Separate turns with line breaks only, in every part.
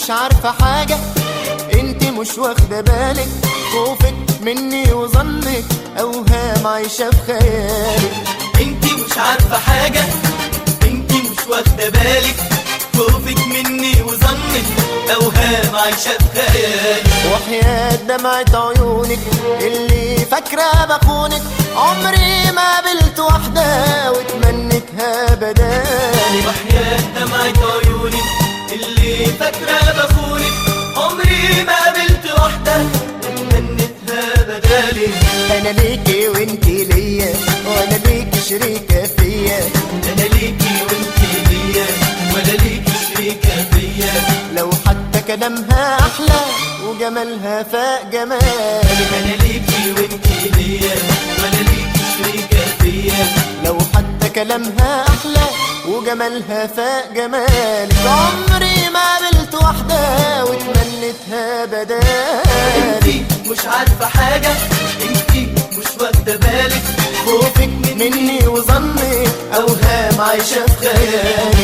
مش عارفة حاجة انت مش واخدة بالك خوفك مني وظنك اوهام عايشة في خيالك
انت مش عارفة حاجة انت مش واخدة بالك خوفك مني وظنك اوهام عايشة في خيالي
وحياة دمعة عيونك اللي فاكرة بخونك عمري ما قابلت واحدة واتمنتها بدالي
وحياة دمعة عيونك اللي فاكرة بخونك عمري ما قابلت واحدة اتمنتها بدالي
انا ليكي وانتي ليا وانا ليكي شريكة فيا
انا ليكي وانت ليا ولا ليكي شريكة فيا
لو حتى كلامها احلى وجمالها فاق جمالي
انا ليكي وانت ليا ولا ليكي شريكة فيا
لو حتى كلامها احلى وجمالها فاق جمالك عمري ما قابلت واحدة واتمنتها بدالي
انت مش عارفة حاجة انت مش واخدة بالك خوفك
مني وظنك اوهام عايشة في خيالي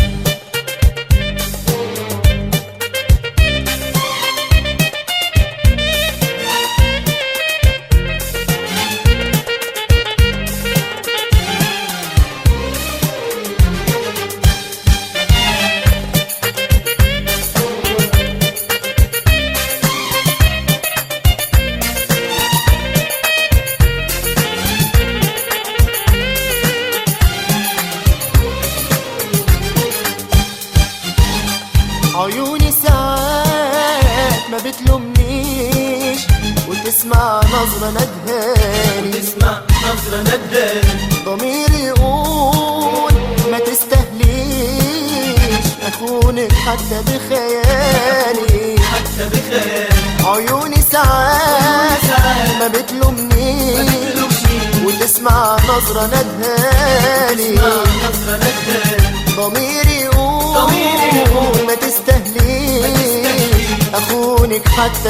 عيوني ساعات ما بتلومنيش وتسمع نظرة ندهاني
تسمع نظرة نداني
ضميري يقول ما تستهليش اخونك حتى بخيالي
حتى بخيالي
عيوني ساعات ما بتلومنيش وتسمع نظرة ندهاني
تسمع نظرة نداني
ضميري يقول
ضميري يقول
ما تستهليش اخونك حتى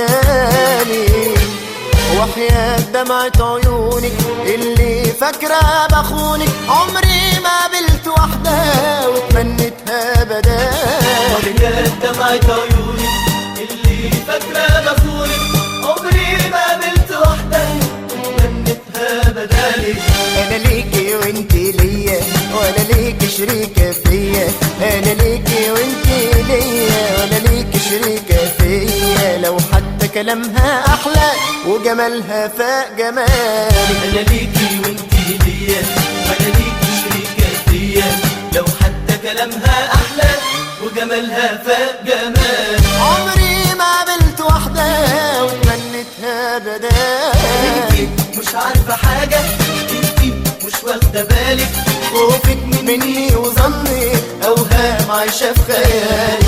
بخيالي وحياة دمعة عيونك اللي فاكرة بخونك عمري ما قابلت واحدة واتمنتها بدالي
وحياة دمعة عيونك اللي فاكرة بخونك عمري ما قابلت واحدة اتمنتها بدالي
انا ليكي وانتي ليا وانا ليكي شريكة فيا انا ليكي وانتي ليا وانا ليكي شريكة فيا لو حتى كلامها احلى وجمالها فاق جمالي
انا ليكي وانتي ليا وانا ليكي شريكة فيا لو حتى كلامها احلى وجمالها فاق جمال
عمري ما قابلت واحدة واتمنتها بدالي
انتي مش عارفة حاجة انتي مش واخدة بالك
خوفك مني وظنك اوهام عايشة في خيالي